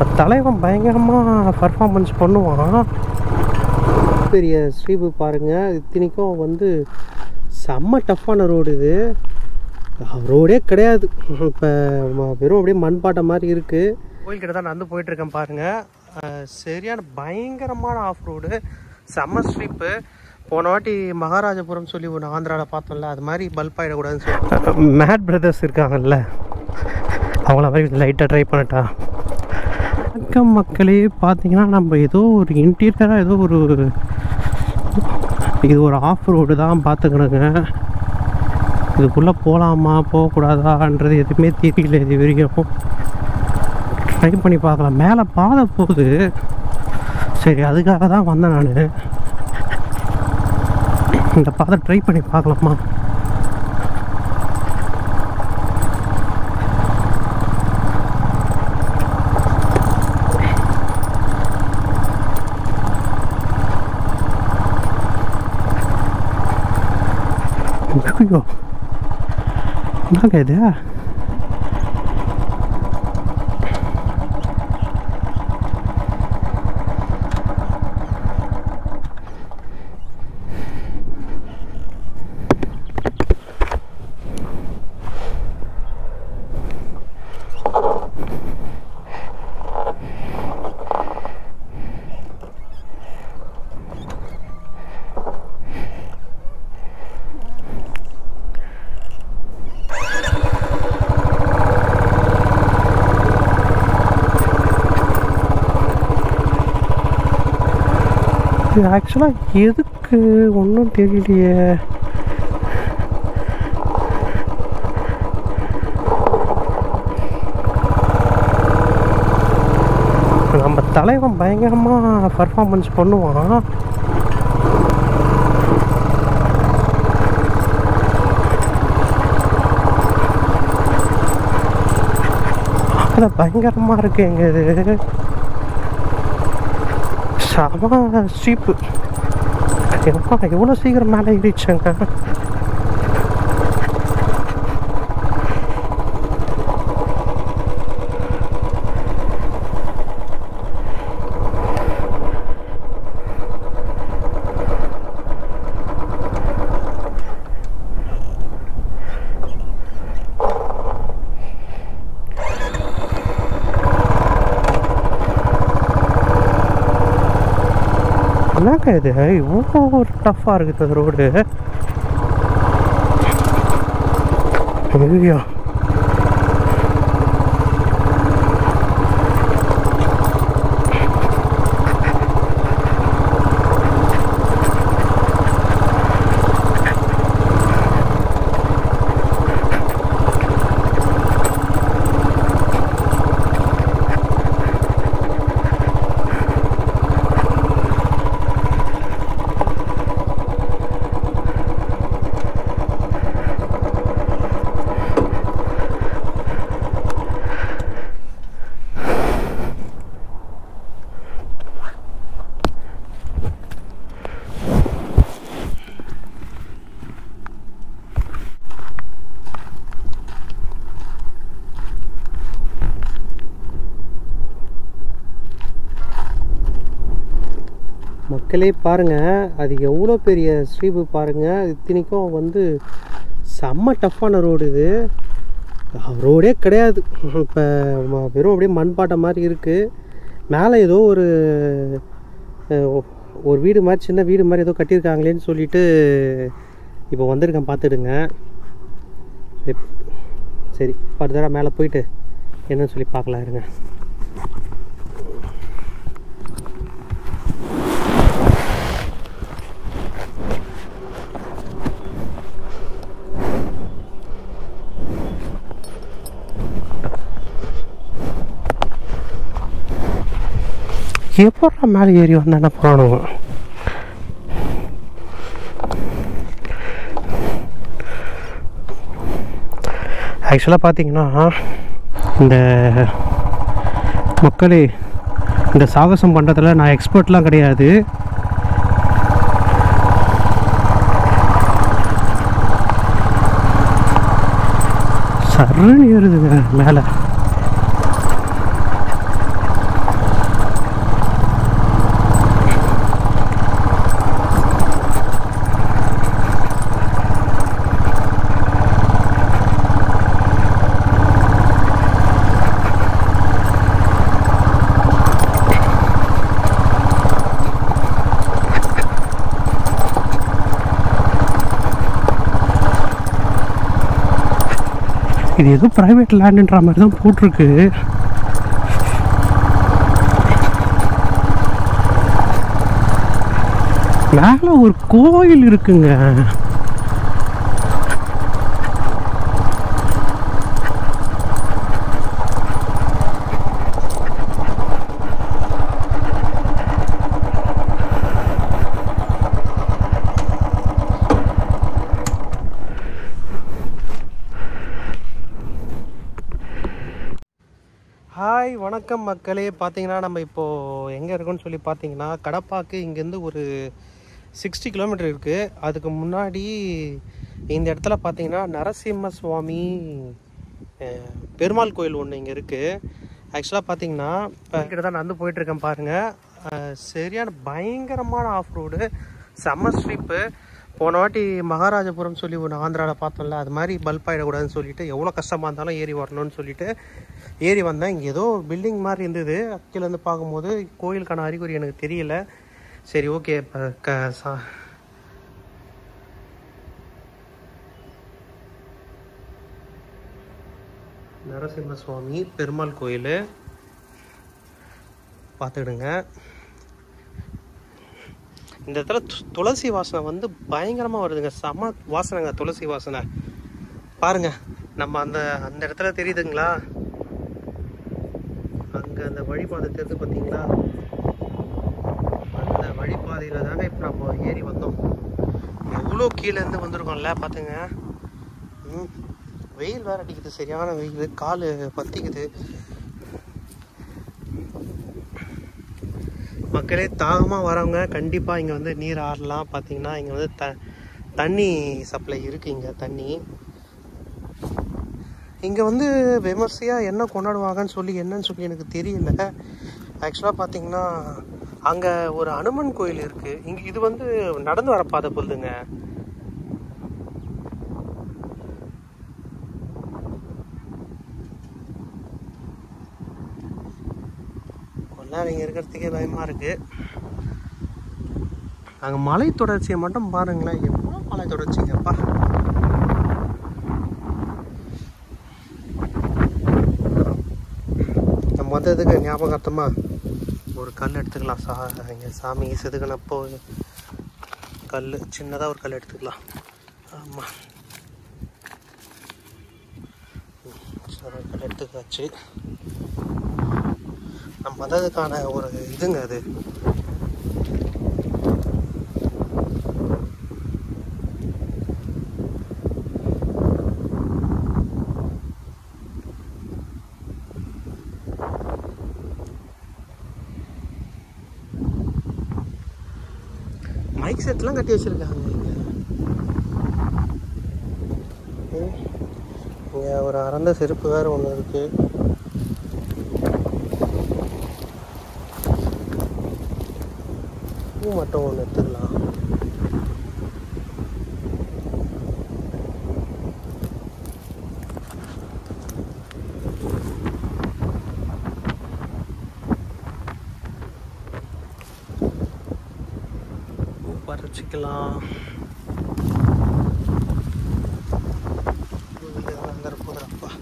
நம்ம தலைவன் பயங்கரமாக பர்ஃபார்மன்ஸ் பண்ணுவான் பெரிய ஸ்ரீபு பாருங்க இத்தனைக்கும் வந்து செம்ம டஃப்பான ரோடு இது ரோடே கிடையாது இப்போ வெறும் அப்படியே மண்பாட்டை மாதிரி இருக்குது கோயில்கிட்ட தான் நடந்து போயிட்டுருக்கேன் பாருங்கள் சரியான பயங்கரமான ஆஃப் ரோடு செம்ம ஸ்ட்ரிப்பு போன வாட்டி மகாராஜபுரம் சொல்லி ஒன்று ஆந்திராவில் பார்த்தோம்ல அது மாதிரி பல்ப் ஆகிடக்கூடாதுன்னு சொல்லி மேட் பிரதர்ஸ் இருக்காங்கல்ல அவங்கள மாதிரி லைட்டாக ட்ரை பண்ணட்டா வணக்கம் மக்களே பார்த்தீங்கன்னா நம்ம ஏதோ ஒரு இன்டீரியராக ஏதோ ஒரு இது ஒரு ஆஃப் ரோடு தான் பார்த்துக்கணுங்க இதுக்குள்ளே போகலாமா போகக்கூடாதான்றது எதுவுமே தெரியல இது வரைக்கும் ட்ரை பண்ணி பார்க்கலாம் மேலே பாதை போகுது சரி அதுக்காக தான் வந்தேன் நான் இந்த பாதை ட்ரை பண்ணி பார்க்கலாமா ஐயோ என்னங்க இது இது ஆக்சுவலாக எதுக்கு ஒன்றும் தெரியலையே நம்ம தலைவன் பயங்கரமாக பர்ஃபார்மன்ஸ் பண்ணுவான் அது பயங்கரமாக இருக்கு எங்க இது செம ஸ்டீப்பு எப்பா எவ்வளோ சீக்கிரம் மேலே ஏறிச்சாங்க என்னங்க இது இவ்வளோ டஃப்பாக இருக்குது இந்த ரோடு ஐயோ மக்களே பாருங்க அது எவ்வளோ பெரிய ஸ்ரீபு பாருங்க இத்தனைக்கும் வந்து செம்ம டஃப்பான ரோடு இது ரோடே கிடையாது இப்போ வெறும் அப்படியே மண்பாட்டை மாதிரி இருக்குது மேலே ஏதோ ஒரு அஹ், ஒரு வீடு மாதிரி சின்ன வீடு மாதிரி ஏதோ கட்டியிருக்காங்களேன்னு சொல்லிட்டு இப்போ வந்திருக்கேன் பார்த்துடுங்க இப்- சரி ஃபர்தராக மேலே போயிட்டு என்னன்னு சொல்லி பார்க்கலாம் இருங்க எப்படா மேலே ஏறி வந்தா என்ன போகிறானுங்க ஆக்சுவலாக பார்த்தீங்கன்னா இந்த மக்களே இந்த சாகசம் பண்ணுறதுல நான் எக்ஸ்பர்ட்லாம் கிடையாது சருன்னு ஏறுதுங்க மேலே இது ஏதோ ப்ரைவேட் லேண்டுன்ற மாதிரி தான் போட்டிருக்கு மேலே ஒரு கோயில் இருக்குங்க ஹாய் வணக்கம் மக்களே பார்த்தீங்கன்னா நம்ம இப்போது எங்கே இருக்கோம்னு சொல்லி பார்த்தீங்கன்னா கடப்பாக்கு இங்கேருந்து ஒரு சிக்ஸ்டி கிலோமீட்டர் இருக்குது அதுக்கு முன்னாடி இந்த இடத்துல பார்த்தீங்கன்னா நரசிம்ம சுவாமி அஹ், பெருமாள் கோயில் ஒன்று இங்கே இருக்குது ஆக்சுவலாக பார்த்தீங்கன்னா இப்போ கிட்ட தான் நடந்து போயிட்டுருக்கேன் பாருங்கள் சரியான பயங்கரமான ஆஃப் ரோடு செம்ம ஸ்ட்ரிப்பு போன வாட்டி மகாராஜபுரம் சொல்லி ஒன்று ஆந்திராவில் பார்த்தோம்ல அது மாதிரி பல்ப் ஆகிடக்கூடாதுன்னு சொல்லிட்டு எவ்வளோ கஷ்டமாக இருந்தாலும் ஏறி வரணும்னு சொல்லிட்டு ஏறி வந்தேன் இங்கே ஏதோ பில்டிங் மாதிரி இருந்தது கீழேருந்து பார்க்கும்போது கோயிலுக்கான அறிகுறி எனக்கு தெரியல சரி ஓகே இப்போ க சா நரசிம்ம சுவாமி பெருமாள் கோயில் பார்த்துக்கிடுங்க இந்த இடத்துல து- துளசி வாசனை வந்து பயங்கரமாக வருதுங்க செம வாசனைங்க துளசி வாசனை பாருங்க நம்ம அந்த அந்த இடத்துல தெரியுதுங்களா அங்கே அந்த வழிபாதை தெரியுது பார்த்தீங்களா அந்த வழிபாதையில் தாங்க இப்போ நம்ம ஏறி வந்தோம் எவ்வளோ கீழேருந்து வந்திருக்கோம்ல பார்த்துங்க ம் வெயில் வேற அடிக்குது சரியான வெயில் கால் பத்திக்குது மக்களே தாகமாக வரவங்க கண்டிப்பாக இங்கே வந்து நீர் ஆறலாம் பார்த்தீங்கன்னா இங்கே வந்து த தண்ணி சப்ளை இருக்குது இங்கே தண்ணி இங்கே வந்து விமர்சையாக என்ன கொண்டாடுவாங்கன்னு சொல்லி என்னன்னு சொல்லி எனக்கு தெரியல ஆக்சுவலாக பார்த்தீங்கன்னா அங்கே ஒரு அனுமன் கோயில் இருக்குது இங்கே இது வந்து நடந்து வர பாதை பொழுதுங்க கொள்ளா இங்கே இருக்கிறதுக்கே பயமாக இருக்குது அங்கே மலை தொடர்ச்சியை மட்டும் பாருங்களேன் எவ்வளோ மலை தொடர்ச்சிங்கப்பா நம்ம வந்ததுக்கு ஞாபகார்த்தமா ஒரு கல் எடுத்துக்கலாம் சா இங்கே சாமி செதுக்கினப்போ கல் சின்னதாக ஒரு கல் எடுத்துக்கலாம் ஆமாம் கல் எடுத்துக்காச்சு நம்ம வந்ததுக்கான ஒரு இதுங்க அது மைக் செட்லாம் கட்டி வச்சிருக்காங்க இங்க ம். இங்க ஒரு அறந்த செருப்பு வேற ஒன்று இருக்கு பூ மட்டும் ஒன்று எடுத்துக்கலாம் பூ பறிச்சிக்கலாம் அங்கே போதுறப்பா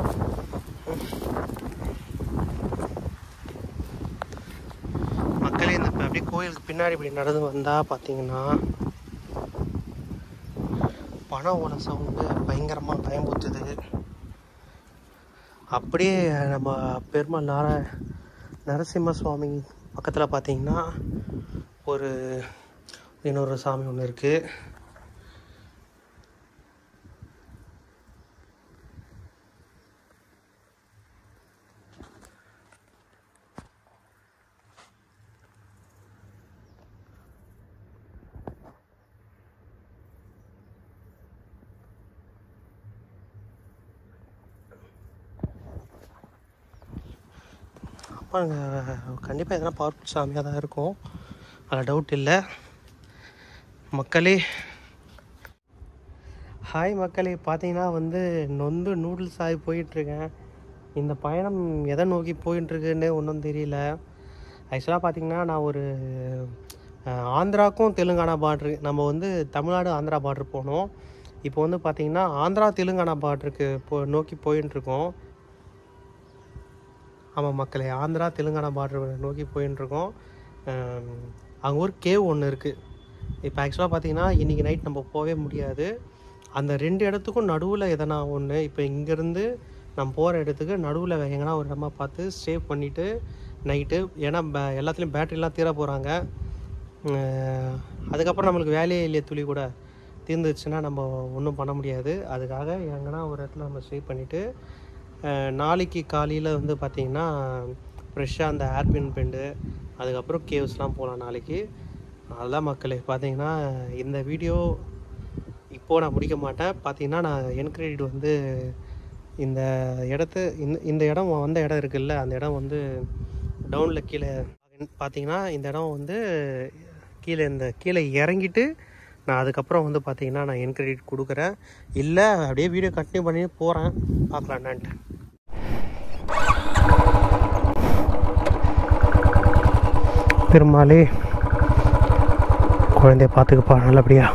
மக்களே இந்த இப்ப அப்படியே கோயிலுக்கு பின்னாடி இப்படி நடந்து வந்தால் பார்த்தீங்கன்னா பண ஓலை சவுண்டு பயங்கரமாக பயம்புத்துது அப்படியே நம்ம பெருமாள் நார நரசிம்ம சுவாமி பக்கத்தில் பார்த்தீங்கன்னா ஒரு இன்னொரு சாமி ஒன்று இருக்குது அப்பாங்க கண்டிப்பாக எதனா பவர்ஃபுல் சாமியாக தான் இருக்கும் அதில் டவுட் இல்லை மக்களே ஹாய் மக்களே பார்த்தீங்கன்னா வந்து நொந்து நூடுல்ஸ் ஆகி போயிட்டுருக்கேன் இந்த பயணம் எதை நோக்கி போயிட்டுருக்குன்னு ஒன்றும் தெரியல ஆக்சுவலாக பார்த்தீங்கன்னா நான் ஒரு அஹ், ஆந்திராக்கும் தெலுங்கானா பார்ட்ரு நம்ம வந்து தமிழ்நாடு ஆந்திரா பார்ட்ரு போனோம் இப்போ வந்து பார்த்தீங்கன்னா ஆந்திரா தெலுங்கானா பார்டருக்கு போ நோக்கி போயின்னு இருக்கோம் ஆமாம் மக்களே ஆந்திரா தெலுங்கானா பார்டர் நோக்கி போயின்னு இருக்கோம் அங்கே ஒரு கேவ் ஒன்று இருக்குது இப்போ ஆக்சுவலாக பார்த்தீங்கன்னா இன்றைக்கி நைட் நம்ம போகவே முடியாது அந்த ரெண்டு இடத்துக்கும் நடுவில் எதனா ஒன்று இப்போ இங்கேருந்து நம்ம போகிற இடத்துக்கு நடுவில் எங்கன்னா ஒரு இடமா பார்த்து சேவ் பண்ணிவிட்டு நைட்டு ஏன்னா பே- எல்லாத்துலேயும் பேட்டரிலாம் தீர போகிறாங்க அதுக்கப்புறம் நம்மளுக்கு வேலையே இல்லையே துளி கூட தீர்ந்துச்சுன்னா நம்ம ஒன்றும் பண்ண முடியாது அதுக்காக எங்கன்னா ஒரு இடத்துல நம்ம சேவ் பண்ணிவிட்டு நாளைக்கு காலையில் வந்து பார்த்திங்கன்னா ஃப்ரெஷ்ஷாக அந்த ஏர்பின் பெண்டு அதுக்கப்புறம் கேவ்ஸ்லாம் போகலாம் நாளைக்கு அதுதான் மக்களே பார்த்தீங்கன்னா இந்த வீடியோ இப்போது நான் முடிக்க மாட்டேன் பார்த்தீங்கன்னா நான் என் கிரெடிட் வந்து இந்த இடத்த இந்த இந்த இடம் வந்த இடம் இருக்குல்ல அந்த இடம் வந்து டவுனில் கீழே பார்த்தீங்கன்னா இந்த இடம் வந்து கீழே இந்த கீழே இறங்கிட்டு நான் அதுக்கப்புறம் வந்து பார்த்தீங்கன்னா நான் என் கிரெடிட் கொடுக்குறேன் இல்லை அப்படியே வீடியோ கண்டினியூ பண்ணி போகிறேன் பார்க்கலாம் என்னான்ட்டு பெருமாளே குழந்தைய பார்த்துக்கப்பா நல்லபடியா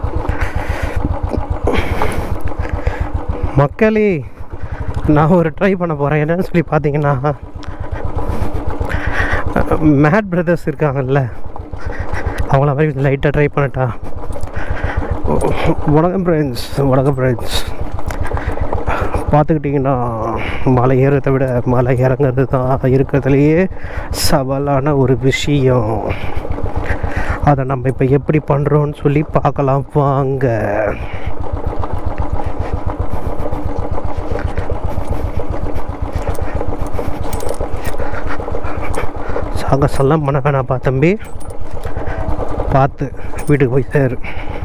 மக்களே நான் ஒரு ட்ரை பண்ண போகிறேன் என்னன்னு சொல்லி பார்த்தீங்கன்னா மேட் பிரதர்ஸ் இருக்காங்கல்ல அவங்கள மாதிரி லைட்டாக ட்ரை பண்ணட்டா வணக்கம் ஃப்ரெண்ட்ஸ் வணக்கம் ஃப்ரெண்ட்ஸ் பார்த்துக்கிட்டிங்கன்னா மலை ஏறுறதை விட மலை இறங்குறது தான் இருக்கிறதுலையே சவாலான ஒரு விஷயம் அதை நம்ம இப்போ எப்படி பண்ணுறோன்னு சொல்லி பார்க்கலாம் வாங்க சாகசம்லாம் பண்ண வேணாப்பா தம்பி பார்த்து வீட்டுக்கு போய் சேரு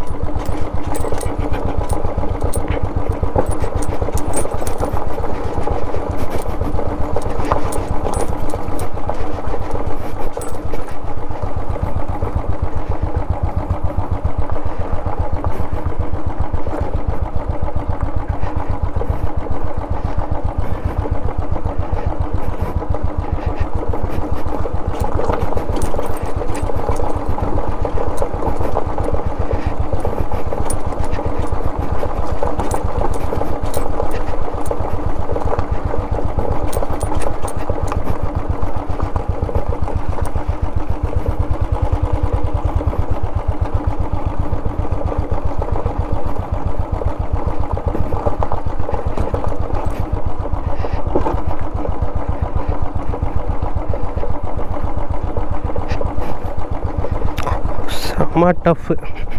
செம்ம டஃப்பு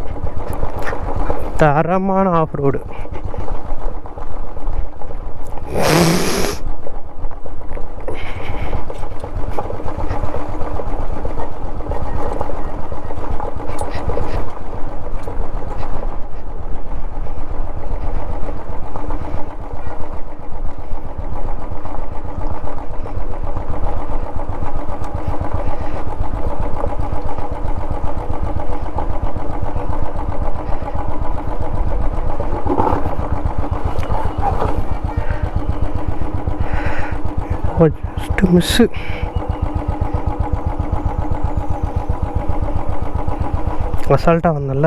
தரமான ஆஃப் ரோடு ஜஸ்ட் மிஸ்ஸு அசால்ட்டாக வந்தல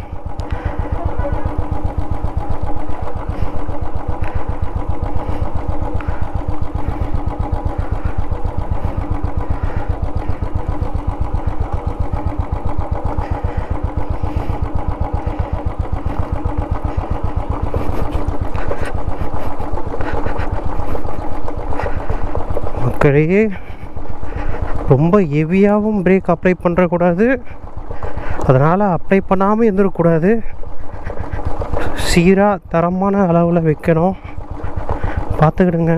மக்களே ரொம்ப ஹெவியாகவும் பிரேக் அப்ளை பண்ணுறக்கூடாது அதனால் அப்ளை பண்ணாமல் இருந்துடக்கூடாது சீராக தரமான அளவில் வைக்கணும் பார்த்துக்கிடுங்க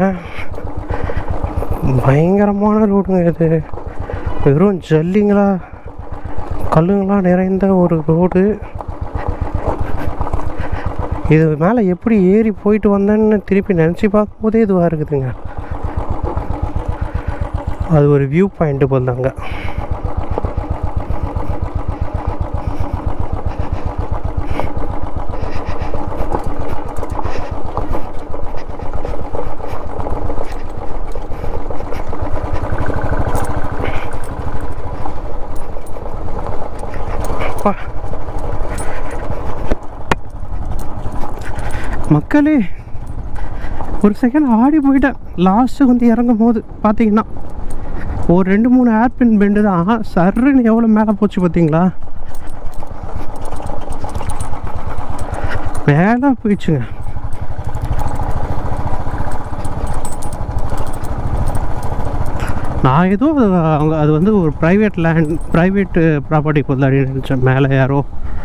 பயங்கரமான ரோடுங்க இது வெறும் ஜல்லிங்களா கல்லுங்களா நிறைந்த ஒரு ரோடு இது மேலே எப்படி ஏறி போயிட்டு வந்தேன்னு திருப்பி நினச்சி பார்க்கும்போதே இதுவாக இருக்குதுங்க அது ஒரு வியூ பாயிண்ட்டு போந்தாங்க அப்பா மக்களே ஒரு செகண்ட் ஆடி போயிட்டேன் லாஸ்ட்டு வந்து இறங்கும் போது பார்த்தீங்கன்னா ஒரு ரெண்டு மூணு ஏர்பின் பெண்டு தான் சர்ன்னு எவ்வளோ மேலே போச்சு பார்த்தீங்களா மேலே போயிடுச்சுங்க நான் ஏதோ அது- அவங்க அது வந்து ஒரு ப்ரைவேட் லேண்ட் ப்ரைவேட் ப்ராப்பர்ட்டி கொள்ளாடி நினச்சேன் மேலே யாரோ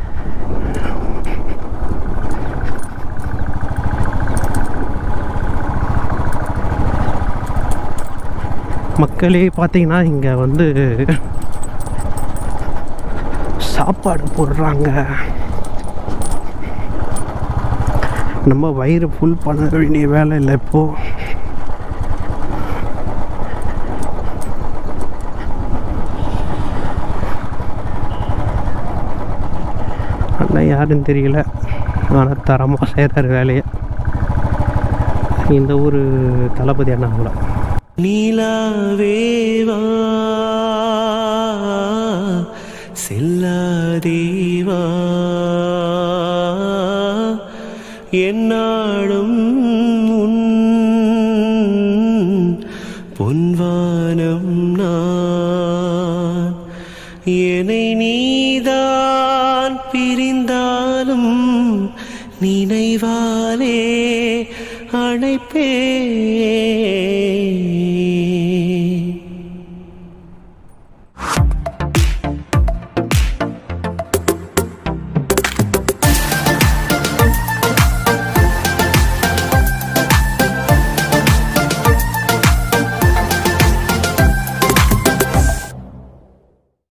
மக்களே பார்த்தீங்கன்னா இங்கே வந்து சாப்பாடு போடுறாங்க நம்ம வயிறு ஃபுல் பண்ண வேண்டிய வேலை இல்லை இப்போது அண்ணன் யாருன்னு தெரியல ஆனால் தரமாக செய்கிறார் வேலையை இந்த ஊர் தளபதி அண்ணா கூட நீலாவேவா செல்லாதேவா என்னாடும் உன் பொன்வானம் நான் என்னை நீதான் பிரிந்தாலும் நினைவாலே அழைப்பே